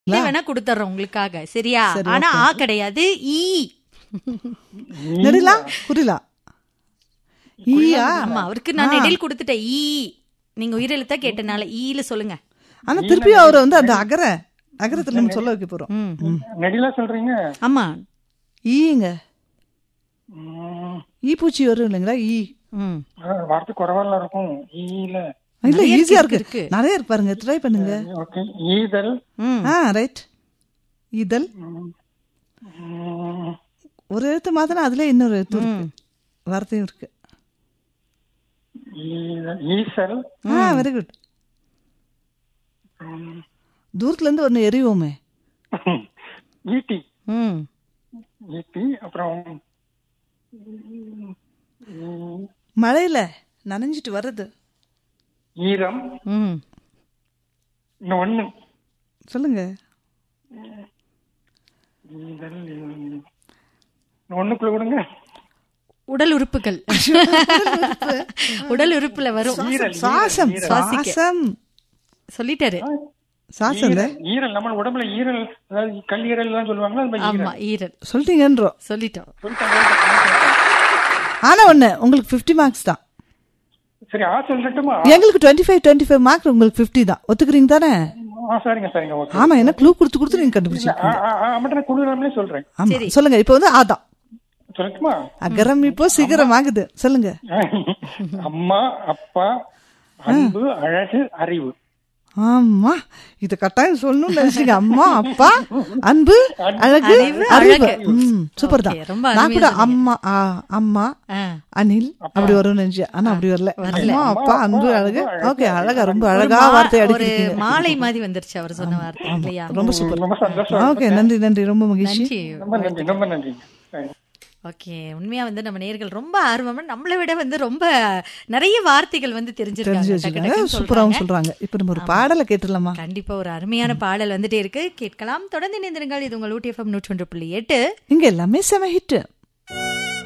இது வேணா கொடுத்துறோம் உங்களுக்காக சரியா ஆனா ஆ கிடையாது ஈ நெடிலா புரியலா ஈயா ஆமா அவருக்கு நான் நெடில் கொடுத்துட்டேன் ஈ நீங்க உயிரெழுத்தா கேட்டனால ஈல சொல்லுங்க ஆனா திருப்பி அவரை வந்து அந்த அகர அகரத்துல நம்ம சொல்ல வைக்க போறோம் ம். நெடிலா சொல்றீங்க ஆமா ஈங்க ம், ஈ பூச்சி வரும் இல்லைங்களா ஈ ம் அஹ், வார்த்தை குறைவால இருக்கும் ஈல இல்ல நிறைய ஈஸியா இருக்கு, இருக்கு இருக்கு. நிறைய இருக்கு பாருங்க ட்ரை பண்ணுங்க ஓகே ஈதல் ம் ஆ ரைட் இதழ் ம், ஒரு எழுத்து மாத்திரம் அதுல இன்னொரு எழுத்து இருக்கு வார்த்தையும் இருக்கு ஈதல் ஈசல் ஆ வெரி குட் தூரத்துல இருந்து ஒன்னு எரிவோமே ஈட்டி ம் ஈட்டி அப்புறம் மழையில நனைஞ்சிட்டு வர்றது ஈரம் ம் இன்னும் ஒண்ணு சொல்லுங்க ஈதல் இன்னும் ஒண்ணுக்குள்ள விடுங்க உடல் உறுப்புகள் உடல் உறுப்புல வரும் ஈரல் சுவாசம் சுவாசம் சொல்லிட்டாரு சுவாசம் ஈரல் ஈரல் நம்ம உடம்புல ஈரல் அதாவது கல்லீரல் எல்லாம் சொல்லுவாங்களா அது மாதிரி ஈரல் ஆமா ஈரல் சொல்லிட்டீங்கன்றோம் சொல்லிட்டோம் சொல்லிட்டாங்க, சொல்லிட்டாங்க. ஆனா ஒண்ணு உங்களுக்கு 50 மார்க்ஸ் தான் சரி ஆ சொல்லட்டுமா எங்களுக்கு twenty five twenty five mark உங்களுக்கு 50 தான் ஒத்துக்கிறீங்க தானே ஆ சரிங்க சரிங்க ஓகே ஆமா என்ன க்ளூ கொடுத்து கொடுத்து நீங்க கண்டுபிடிச்சு ஆ ஆ, ஆ மட்டும் நான் குளிராமலே சொல்றேன் ஆமா சொல்லுங்க இப்போ வந்து ஆதான் சொல்லட்டுமா அகரம் இப்போ சீக்கிரம் ஆகுது சொல்லுங்க அம்மா அப்பா அன்பு அழகு அறிவு ஆமா இது கட்டாயம் சொல்லணும்னு நினைச்சீங்க அம்மா அப்பா அன்பு அழகு அறிவு, அறிவு அழகு. ம் சூப்பர் தான் Okay, ரொம்ப நான் அருமையா கூட சொன்னீங்க. அம்மா ஆ, அம்மா ஆ. அனில் அப்படி வரும்னு நினைச்சேன் ஆனா அப்படி வரல அம்மா அப்பா அன்பு அழகு ஓகே அழகா ரொம்ப அழகா ஒரு வார்த்தை மா- ஒரு அடிக்கிறீங்க மாலை மாதிரி வந்துருச்சு அவர் சொன்ன வார்த்தை இல்லையா ரொம்ப சூப்பர் ரொம்ப சந்தோஷம் ஓகே நன்றி நன்றி ரொம்ப மகிழ்ச்சி நன்றி ரொம்ப நன்றி ரொம்ப நன்றி Thanks. ஓகே உண்மையா வந்து நம்ம நேர்கள் ரொம்ப ஆர்வமா நம்மளை விட வந்து ரொம்ப நிறைய வார்த்தைகள் வந்து தெரிஞ்சு தெரிஞ்சிருக்காங்க டக்கு வச்சுக்கோங்க டக்குன்னு சூப்பராகவும் சொல்றாங்க. சொல்றாங்க இப்ப நம்ம ஒரு பாடலை கேட்டுடலாமா கண்டிப்பா ஒரு அருமையான பாடல் வந்துட்டே இருக்கு கேட்கலாம் தொடர்ந்து இணைந்திருங்கள் இது உங்கள் ஊட்டி எஃப்எம் நூற்றி ஒன்று புள்ளி எட்டு இங்க எல்லாமே செம ஹிட்